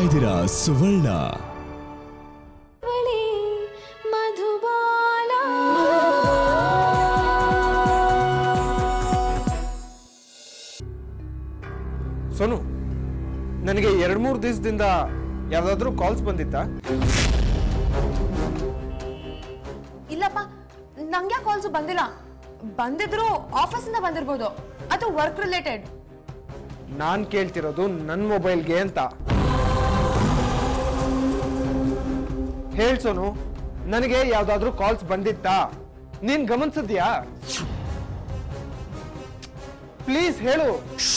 ಇದ್ದೀರಾ ಸುವರ್ಣ ಬಳಿ ಮಧುಬಾಲ ಸೋನು ನನಗೆ ಎರಡು ಮೂರು ದಿವಸದಿಂದ ಯಾವ್ದಾದ್ರೂ ಕಾಲ್ಸ್ ಬಂದಿತ್ತಾ ಇಲ್ಲಪ್ಪ ನಂಗೆ ಕಾಲ್ಸ್ ಬಂದಿಲ್ಲ ಬಂದಿದ್ರು ಆಫೀಸಿಂದ ಬಂದಿರ್ಬೋದು ಅಥವಾ ವರ್ಕ್ ರಿಲೇಟೆಡ್ ನಾನು ಕೇಳ್ತಿರೋದು ನನ್ನ ಮೊಬೈಲ್ಗೆ ಅಂತ ಹೇಳ್ ಸೋನು ನನಗೆ ಯಾವ್ದಾದ್ರೂ ಕಾಲ್ಸ್ ಬಂದಿತ್ತಾ ನೀನ್ ಗಮನಿಸಿದ್ಯಾ ಪ್ಲೀಸ್ ಹೇಳು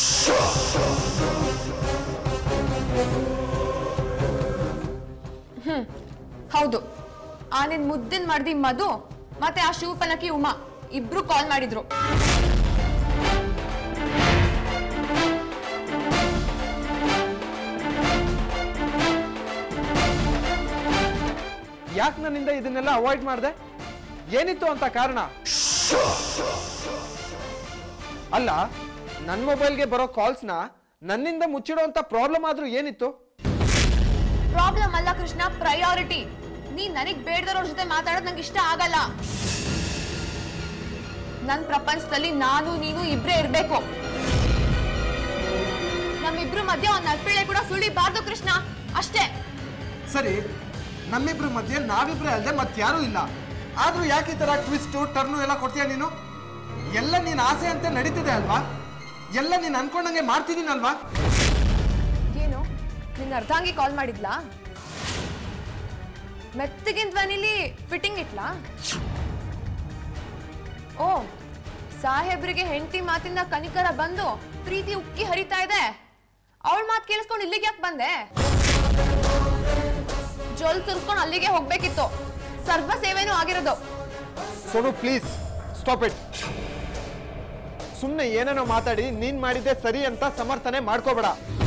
ಹೌದು ಆ ನಿನ್ ಮುದ್ದಿನ ಮಾಡ್ದಿ ಮಧು ಮತ್ತೆ ಆ ಶಿವಪಲಕಿ ಉಮಾ ಇಬ್ರು ಕಾಲ್ ಮಾಡಿದ್ರು ಯಾಕೆ ನನ್ನಿಂದ ಇದನ್ನೆಲ್ಲ ಅವಾಯ್ಡ್ ಮಾಡಿದೆ ಏನಿತ್ತು ಅಂತ ಕಾರಣ ಅಲ್ಲ ನನ್ನ ಮೊಬೈಲ್ಗೆ ಬರೋ ಕಾಲ್ಸ್ನ ನನ್ನಿಂದ ಮುಚ್ಚಿಡುವಂತ ಪ್ರಾಬ್ಲಮ್ ಆದ್ರೂ ಏನಿತ್ತು ಪ್ರಾಬ್ಲಮ್ ಅಲ್ಲ ಕೃಷ್ಣ ಪ್ರಯಾರಿಟಿ ನೀ ನನಗ್ ಬೇಡದವ್ರ ಜೊತೆ ಮಾತಾಡೋದು ನಂಗೆ ಇಷ್ಟ ಆಗಲ್ಲ ನನ್ ಪ್ರಪಂಚದಲ್ಲಿ ನಾನು ನೀನು ಇಬ್ರೇ ಇರ್ಬೇಕು ನಮ್ಮಿಬ್ರು ಮಧ್ಯೆ ಒಂದ್ ನಡ್ಪಿಳೆ ಕೂಡ ಸುಳಿಬಾರ್ದು ಕೃಷ್ಣ ಅಷ್ಟೇ ಸರಿ ನಮ್ಮಿಬ್ರ ಮಧ್ಯೆ ನಾವಿಬ್ರೇ ಅಲ್ಲದೆ ಮತ್ತಾರೂ ಇಲ್ಲ ಆದ್ರೂ ಯಾಕೆ ಈ ತರ ಟ್ವಿಸ್ಟ್ ಟರ್ನು ಎಲ್ಲ ಕೊಡ್ತೀಯ ನೀನು ಎಲ್ಲ ನೀನ್ ಆಸೆ ಅಂತ ನಡೀತಿದೆ ಅಲ್ವಾ ಎಲ್ಲ ನೀನ್ ಅನ್ಕೊಂಡಂಗೆ ಮಾಡ್ತಿದ್ದೀನಲ್ವಾ ಏನು ನಿನ್ನ ಅರ್ಧಾಂಗಿ ಕಾಲ್ ಮಾಡಿದ್ಲಾ ಮೆತ್ತಗಿನ ಧ್ವನಿಲಿ ಫಿಟ್ಟಿಂಗ್ ಇಟ್ಲಾ ಓ ಸಾಹೇಬ್ರಿಗೆ ಹೆಂಡತಿ ಮಾತಿಂದ ಕನಿಕರ ಬಂದು ಪ್ರೀತಿ ಉಕ್ಕಿ ಹರಿತಾ ಇದೆ ಅವಳ ಮಾತು ಕೇಳಿಸ್ಕೊಂಡು ಇಲ್ಲಿಗೆ ಯಾಕೆ ಬಂದೆ ಜೊಲ್ ಸುರ್ಸ್ಕೊಂಡು ಅಲ್ಲಿಗೆ ಹೋಗ್ಬೇಕಿತ್ತು ಸರ್ವ ಸೇವೆನೂ ಆಗಿರೋದು ಸೋನು ಪ್ಲೀಸ್ ಸ್ಟಾಪ್ ಇಟ್ ಸುಮ್ಮನೆ ಏನೇನೋ ಮಾತಾಡಿ ನೀನ್ ಮಾಡಿದ್ದೆ ಸರಿ ಅಂತ ಸಮರ್ಥನೆ ಮಾಡ್ಕೋಬೇಡ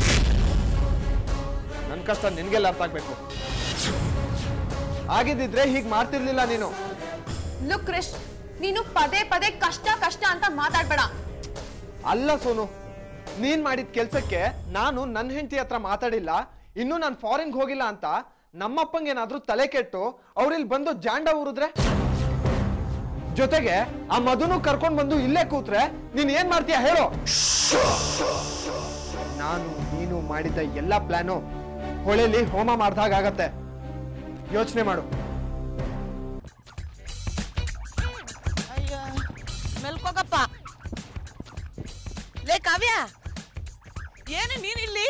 ನನ್ನ ಕಷ್ಟ ನಿನ್ಗೆಲ್ಲ ಅರ್ಥ ಆಗ್ಬೇಕು ಆಗಿದ್ದಿದ್ರೆ ಹೀಗ್ ಮಾಡ್ತಿರ್ಲಿಲ್ಲ ನೀನು ಲುಕ್ ಕ್ರಿಶ್ ನೀನು ಪದೇ ಪದೇ ಕಷ್ಟ ಕಷ್ಟ ಅಂತ ಮಾತಾಡ್ಬೇಡ ಅಲ್ಲ ಸೋನು ನೀನ್ ಮಾಡಿದ ಕೆಲ್ಸಕ್ಕೆ ನಾನು ನನ್ನ ಹೆಂಡತಿ ಹತ್ರ ಮಾತಾಡಿಲ್ಲ ಇನ್ನು ನಾನು ಫಾರಿನ್ಗೆ ಹೋಗಿಲ್ಲ ಅಂತ ನಮ್ಮಪ್ಪಂಗೆ ಏನಾದ್ರೂ ತಲೆ ಕೆಟ್ಟು ಅವ್ರಿಲ್ ಬಂದು ಜಾಂಡ ಊರಿದ್ರೆ ಜೊತೆಗೆ ಆ ಮಧುನು ಕರ್ಕೊಂಡ್ ಬಂದು ಇಲ್ಲೇ ಕೂತ್ರೆ ನೀನ್ ಏನ್ ಮಾಡ್ತೀಯ ಹೇಳು ನಾನು ನೀನು ಮಾಡಿದ ಎಲ್ಲ ಪ್ಲಾನು ಹೊಳೆಲಿ ಹೋಮ ಮಾಡ್ದಾಗ ಆಗತ್ತೆ ಯೋಚನೆ ಮಾಡು ಅಯ್ಯ ಮೆಲ್ಕೋಗಪ್ಪ ಲೇ ಕಾವ್ಯ ಏನು ನೀನ್ ಇಲ್ಲಿ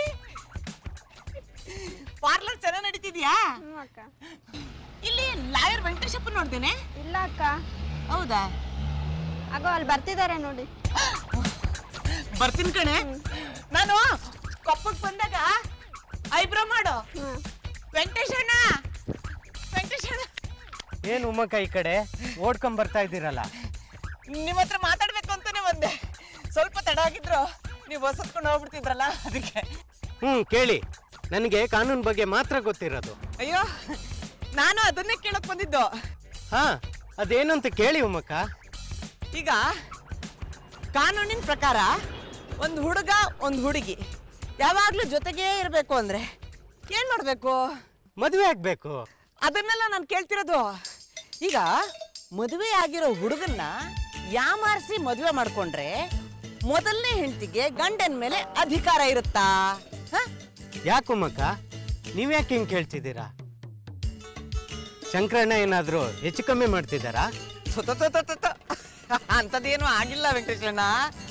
ಪಾರ್ಲರ್ ಚೆನ್ನಾಗಿ ನಡೀತಿದ್ಯಾ ಇಲ್ಲಿ ಲಾಯರ್ ವೆಂಕಟೇಶಪ್ಪ ನೋಡ್ದೇನೆ ಇಲ್ಲ ಅಕ್ಕ ಹೌದಾ ಆಗೋ ಅಲ್ಲಿ ಬರ್ತಿದ್ದಾರೆ ನೋಡಿ ಬರ್ತೀನಿ ಕಣೆ ನಾನು ಕೊಪ್ಪಕ್ಕೆ ಬಂದಾಗ ಐಬ್ರೋ ಮಾಡು ವೆಂಕಟೇಶಣ್ಣ ವೆಂಕಟೇಶಣ್ಣ ಏನು ಉಮ್ಮಕ್ಕ ಈ ಕಡೆ ಓಡ್ಕೊಂಡ್ ಬರ್ತಾ ಇದ್ದೀರಲ್ಲ ನಿಮ್ಮ ಹತ್ರ ಮಾತಾಡ್ಬೇಕು ಅಂತಾನೆ ಬಂದೆ ಸ್ವಲ್ಪ ತಡ ಆಗಿದ್ರು ನೀವು ಹೊಸತ್ಕೊಂಡು ಹೋಗ್ಬಿಡ್ತಿದ್ರಲ್ಲ ಅದಕ್ಕೆ ಹ್ಞೂ ಕೇಳಿ ನನಗೆ ಕಾನೂನು ಬಗ್ಗೆ ಮಾತ್ರ ಗೊತ್ತಿರೋದು ಅಯ್ಯೋ ನಾನು ಅದನ್ನೇ ಕೇಳಕ್ ಬಂದಿದ್ದು ಹಾ ಅದೇನು ಅಂತ ಕೇಳಿ ಉಮ್ಮಕ್ಕ ಈಗ ಕಾನೂನಿನ ಪ್ರಕಾರ ಒಂದು ಹುಡುಗ ಒಂದು ಹುಡುಗಿ ಯಾವಾಗ್ಲೂ ಜೊತೆಗೇ ಇರಬೇಕು ಅಂದ್ರೆ ಏನ್ ಮಾಡ್ಬೇಕು ಮದುವೆ ಆಗ್ಬೇಕು ಅದನ್ನೆಲ್ಲ ನಾನು ಕೇಳ್ತಿರೋದು ಈಗ ಮದುವೆ ಆಗಿರೋ ಹುಡುಗನ್ನ ಯಾಮಾರಿಸಿ ಮದುವೆ ಮಾಡ್ಕೊಂಡ್ರೆ ಮೊದಲನೇ ಹೆಂಡತಿಗೆ ಗಂಡನ ಮೇಲೆ ಅಧಿಕಾರ ಇರುತ್ತಾ ಹ? ಯಾಕೆ ಉಮ್ಮಕ್ಕ ನೀವ್ಯಾಕೆ ಹಿಂಗೆ ಕೇಳ್ತಿದ್ದೀರಾ ಶಂಕರಣ್ಣ ಏನಾದರೂ ಹೆಚ್ಚು ಕಮ್ಮಿ ಮಾಡ್ತಿದ್ದಾರಾ ಥು, ಥು, ಥು, ಥು, ಥು, ಥು. ಅಂಥದ್ದೇನು ಆಗಿಲ್ಲ ವೆಂಕಟೇಶಣ್ಣ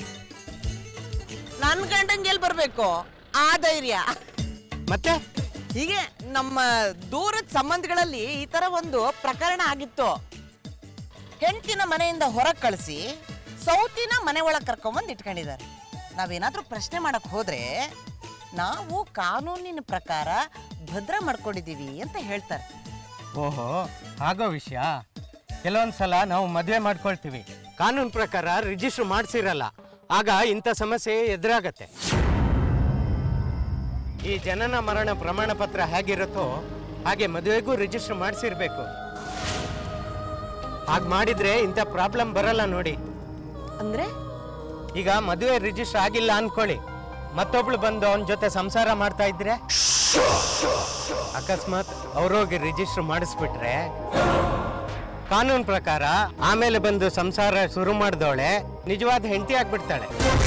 ನನ್ನ ಗಂಡಂಗೆ ಎಲ್ಲಿ ಬರಬೇಕು ಆ ಧೈರ್ಯ ಮತ್ತೆ ಹೀಗೆ ನಮ್ಮ ದೂರದ ಸಂಬಂಧಗಳಲ್ಲಿ ಈ ತರ ಒಂದು ಪ್ರಕರಣ ಆಗಿತ್ತು ಹೆಂಡತಿನ ಮನೆಯಿಂದ ಹೊರಗೆ ಕಳಿಸಿ ಸೌತಿನ ಮನೆ ಒಳಗೆ ಕರ್ಕೊಂಬಂದು ಇಟ್ಕೊಂಡಿದ್ದಾರೆ ನಾವೇನಾದ್ರೂ ಪ್ರಶ್ನೆ ಮಾಡಕ್ ಹೋದ್ರೆ ನಾವು ಕಾನೂನಿನ ಪ್ರಕಾರ ಭದ್ರ ಮಾಡ್ಕೊಂಡಿದೀವಿ ಅಂತ ಹೇಳ್ತಾರೆ ಓಹೋ ಆಗೋ ವಿಷಯ ಕೆಲವೊಂದು ಸಲ ನಾವು ಮದುವೆ ಮಾಡ್ಕೊಳ್ತೀವಿ ಕಾನೂನು ಪ್ರಕಾರ ರಿಜಿಸ್ಟರ್ ಮಾಡಿಸಿರಲ್ಲ ಆಗ ಇಂಥ ಸಮಸ್ಯೆ ಎದುರಾಗತ್ತೆ ಈ ಜನನ ಮರಣ ಪ್ರಮಾಣ ಪತ್ರ ಹೇಗಿರುತ್ತೋ ಹಾಗೆ ಮದುವೆಗೂ ರಿಜಿಸ್ಟರ್ ಮಾಡಿಸಿರ್ಬೇಕು ಹಾಗೆ ಮಾಡಿದ್ರೆ ಇಂಥ ಪ್ರಾಬ್ಲಮ್ ಬರಲ್ಲ ನೋಡಿ ಅಂದ್ರೆ ಈಗ ಮದುವೆ ರಿಜಿಸ್ಟರ್ ಆಗಿಲ್ಲ ಅನ್ಕೊಳ್ಳಿ ಮತ್ತೊಬ್ಳು ಬಂದು ಅವನ ಜೊತೆ ಸಂಸಾರ ಮಾಡ್ತಾ ಇದ್ರೆ ಅಕಸ್ಮಾತ್ ಅವ್ರೋಗಿ ರಿಜಿಸ್ಟರ್ ಮಾಡಿಸ್ಬಿಟ್ರೆ ಕಾನೂನು ಪ್ರಕಾರ ಆಮೇಲೆ ಬಂದು ಸಂಸಾರ ಶುರು ಮಾಡಿದವಳೆ ನಿಜವಾದ ಹೆಂಡತಿ ಆಗ್ಬಿಡ್ತಾಳೆ